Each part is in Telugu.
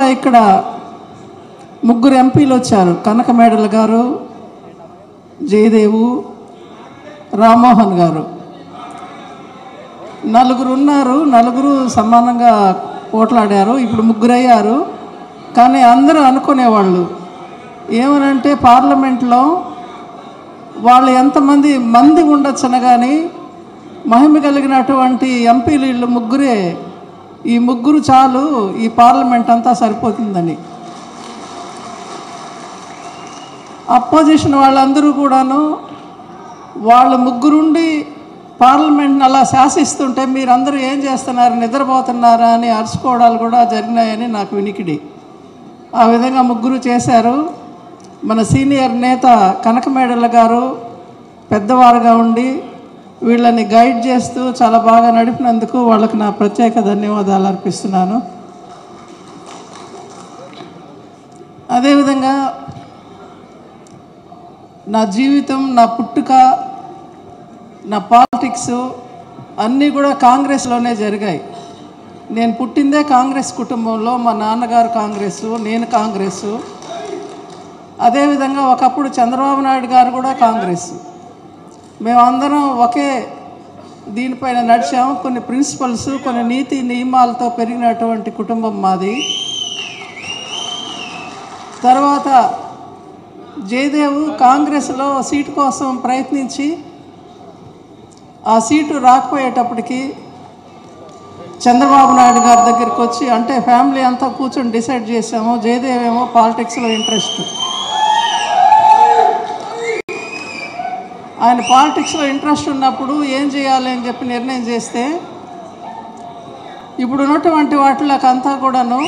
ఇక్కడ ముగ్గురు ఎంపీలు వచ్చారు కనక మేడల గారు జయదేవు రామ్మోహన్ గారు నలుగురు ఉన్నారు నలుగురు సమానంగా పోట్లాడారు ఇప్పుడు ముగ్గురు అయ్యారు కానీ అందరూ అనుకునేవాళ్ళు ఏమనంటే పార్లమెంట్లో వాళ్ళు ఎంతమంది మంది ఉండొచ్చన కానీ మహిమ కలిగినటువంటి ఎంపీలు వీళ్ళు ముగ్గురే ఈ ముగ్గురు చాలు ఈ పార్లమెంట్ అంతా సరిపోతుందని అపోజిషన్ వాళ్ళందరూ కూడాను వాళ్ళు ముగ్గురుండి పార్లమెంట్ని అలా శాసిస్తుంటే మీరందరూ ఏం చేస్తున్నారు నిద్రపోతున్నారా అని అరుచుకోవడాలు కూడా జరిగినాయని నాకు వినికిడి ఆ విధంగా ముగ్గురు చేశారు మన సీనియర్ నేత కనకమేడల గారు పెద్దవారుగా ఉండి వీళ్ళని గైడ్ చేస్తూ చాలా బాగా నడిపినందుకు వాళ్ళకి నా ప్రత్యేక ధన్యవాదాలు అర్పిస్తున్నాను అదేవిధంగా నా జీవితం నా పుట్టుక నా పాలిటిక్స్ అన్నీ కూడా కాంగ్రెస్లోనే జరిగాయి నేను పుట్టిందే కాంగ్రెస్ కుటుంబంలో మా నాన్నగారు కాంగ్రెస్ నేను కాంగ్రెస్ అదేవిధంగా ఒకప్పుడు చంద్రబాబు నాయుడు గారు కూడా కాంగ్రెస్ మేమందరం ఒకే దీనిపైన నడిచాము కొన్ని ప్రిన్సిపల్స్ కొన్ని నీతి నియమాలతో పెరిగినటువంటి కుటుంబం మాది తర్వాత జయదేవ్ కాంగ్రెస్లో సీటు కోసం ప్రయత్నించి ఆ సీటు రాకపోయేటప్పటికి చంద్రబాబు నాయుడు గారి దగ్గరికి వచ్చి అంటే ఫ్యామిలీ అంతా కూర్చొని డిసైడ్ చేసాము జయదేవ్ ఏమో పాలిటిక్స్లో ఇంట్రెస్ట్ ఆయన పాలిటిక్స్లో ఇంట్రెస్ట్ ఉన్నప్పుడు ఏం చేయాలి అని చెప్పి నిర్ణయం చేస్తే ఇప్పుడు ఉన్నటువంటి వాటిలోకి అంతా కూడాను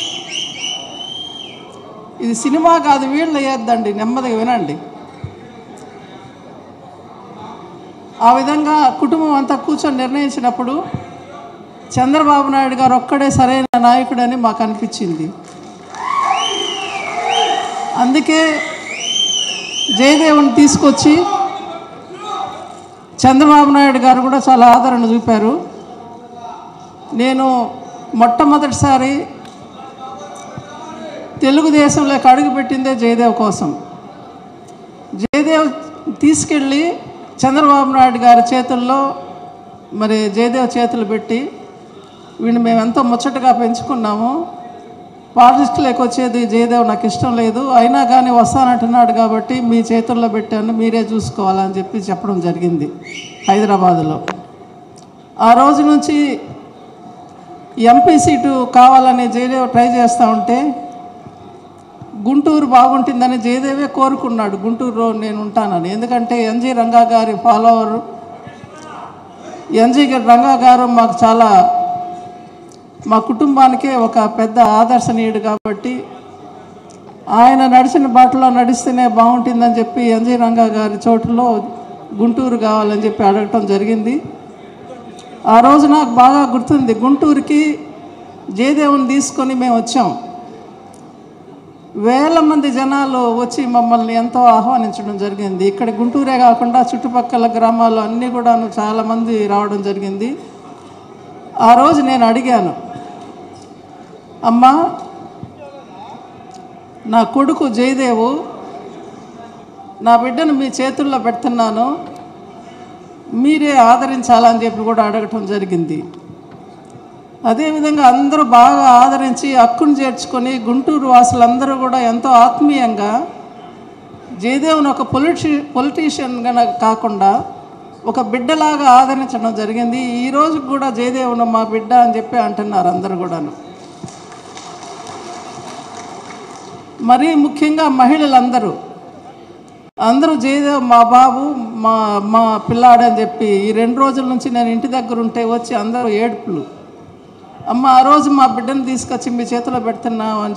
ఇది సినిమా కాదు వీళ్ళు వేయద్దండి నెమ్మదిగా వినండి ఆ విధంగా కుటుంబం అంతా కూర్చొని నిర్ణయించినప్పుడు చంద్రబాబు నాయుడు గారు ఒక్కడే సరైన నాయకుడని మాకు అనిపించింది అందుకే జయదేవుని తీసుకొచ్చి చంద్రబాబు నాయుడు గారు కూడా చాలా ఆదరణ చూపారు నేను మొట్టమొదటిసారి తెలుగుదేశంలోకి అడుగుపెట్టిందే జయదేవ్ కోసం జయదేవ్ తీసుకెళ్ళి చంద్రబాబు నాయుడు గారి చేతుల్లో మరి జయదేవ్ చేతులు పెట్టి వీడిని మేము ఎంతో ముచ్చటగా పెంచుకున్నాము పాలిటిక్స్లోకి వచ్చేది జయదేవ్ నాకు ఇష్టం లేదు అయినా కానీ వస్తానంటున్నాడు కాబట్టి మీ చేతుల్లో పెట్టాను మీరే చూసుకోవాలని చెప్పి చెప్పడం జరిగింది హైదరాబాదులో ఆ రోజు నుంచి ఎంపీ సీటు కావాలని జయదేవ్ ట్రై చేస్తూ ఉంటే గుంటూరు బాగుంటుందని జయదేవే కోరుకున్నాడు గుంటూరులో నేను ఉంటానని ఎందుకంటే ఎన్జి రంగా గారి ఫాలోవర్ ఎన్జి రంగా గారు మాకు చాలా మా కుటుంబానికే ఒక పెద్ద ఆదర్శనీయుడు కాబట్టి ఆయన నడిచిన బాటలో నడిస్తేనే బాగుంటుందని చెప్పి ఎన్జి రంగా గారి చోటులో గుంటూరు కావాలని చెప్పి అడగటం జరిగింది ఆ రోజు నాకు బాగా గుర్తుంది గుంటూరుకి జయదేవుని తీసుకొని మేము వచ్చాం వేల మంది జనాలు వచ్చి మమ్మల్ని ఎంతో ఆహ్వానించడం జరిగింది ఇక్కడ గుంటూరే కాకుండా చుట్టుపక్కల గ్రామాలు అన్నీ కూడాను చాలామంది రావడం జరిగింది ఆ రోజు నేను అడిగాను అమ్మా నా కొడుకు జయదేవు నా బిడ్డను మీ చేతుల్లో పెడుతున్నాను మీరే ఆదరించాలని చెప్పి కూడా అడగటం జరిగింది అదేవిధంగా అందరూ బాగా ఆదరించి హక్కును చేర్చుకొని గుంటూరు వాసులందరూ కూడా ఎంతో ఆత్మీయంగా జయదేవ్ని ఒక పొలిటి పొలిటీషియన్గా కాకుండా ఒక బిడ్డలాగా ఆదరించడం జరిగింది ఈ రోజు కూడా జయదేవును మా బిడ్డ అని చెప్పి అంటున్నారు అందరూ కూడాను మరీ ముఖ్యంగా మహిళలందరూ అందరూ జయదేవ్ మా బాబు మా మా పిల్లాడని చెప్పి ఈ రెండు రోజుల నుంచి నేను ఇంటి దగ్గర ఉంటే వచ్చి అందరూ ఏడుపులు అమ్మ ఆ రోజు మా బిడ్డను తీసుకొచ్చి మీ చేతిలో పెడుతున్నాం అని